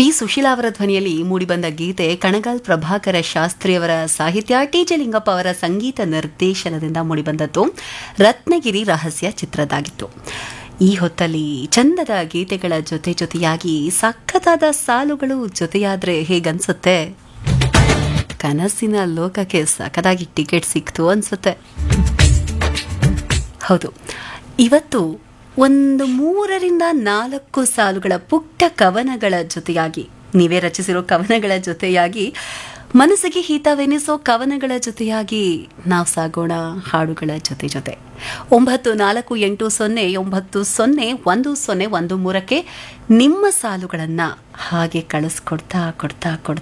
ಸುಶೀಲಾ ಅವರ ಧ್ವನಿಯಲ್ಲಿ ಮೂಡಿಬಂದ ಗೀತೆ ಕಣಗಾಲ್ ಪ್ರಭಾಕರ ಶಾಸ್ತ್ರಿಯವರ ಸಾಹಿತ್ಯ ಟಿ ಜೆ ಲಿಂಗಪ್ಪ ಅವರ ಸಂಗೀತ ನಿರ್ದೇಶನದಿಂದ ಮೂಡಿಬಂದದ್ದು ರತ್ನಗಿರಿ ರಹಸ್ಯ ಚಿತ್ರದಾಗಿತ್ತು ಈ ಹೊತ್ತಲ್ಲಿ ಚಂದದ ಗೀತೆಗಳ ಜೊತೆ ಜೊತೆಯಾಗಿ ಸಖತ್ತಾದ ಸಾಲುಗಳು ಜೊತೆಯಾದ್ರೆ ಹೇಗನ್ಸುತ್ತೆ ಕನಸಿನ ಲೋಕಕ್ಕೆ ಸಖತ್ತಾಗಿ ಟಿಕೆಟ್ ಸಿಕ್ತು ಅನ್ಸುತ್ತೆ ಹೌದು ಇವತ್ತು ಒಂದು ಮೂರರಿಂದ ನಾಲ್ಕು ಸಾಲುಗಳ ಪುಟ್ಟ ಕವನಗಳ ಜೊತೆಯಾಗಿ ನೀವೇ ರಚಿಸಿರೋ ಕವನಗಳ ಜೊತೆಯಾಗಿ ಮನಸ್ಸಿಗೆ ಹಿತವೆನಿಸೋ ಕವನಗಳ ಜೊತೆಯಾಗಿ ನಾವು ಸಾಗೋಣ ಹಾಡುಗಳ ಜೊತೆ ಜೊತೆ ಒಂಬತ್ತು ನಾಲ್ಕು ಎಂಟು ಸೊನ್ನೆ ಒಂಬತ್ತು ಸೊನ್ನೆ ಒಂದು ಸೊನ್ನೆ ಒಂದು ಮೂರಕ್ಕೆ ನಿಮ್ಮ ಸಾಲುಗಳನ್ನು ಹಾಗೆ ಕಳಿಸ್ಕೊಡ್ತಾ ಕೊಡ್ತಾ ಕೊಡ್ತಾ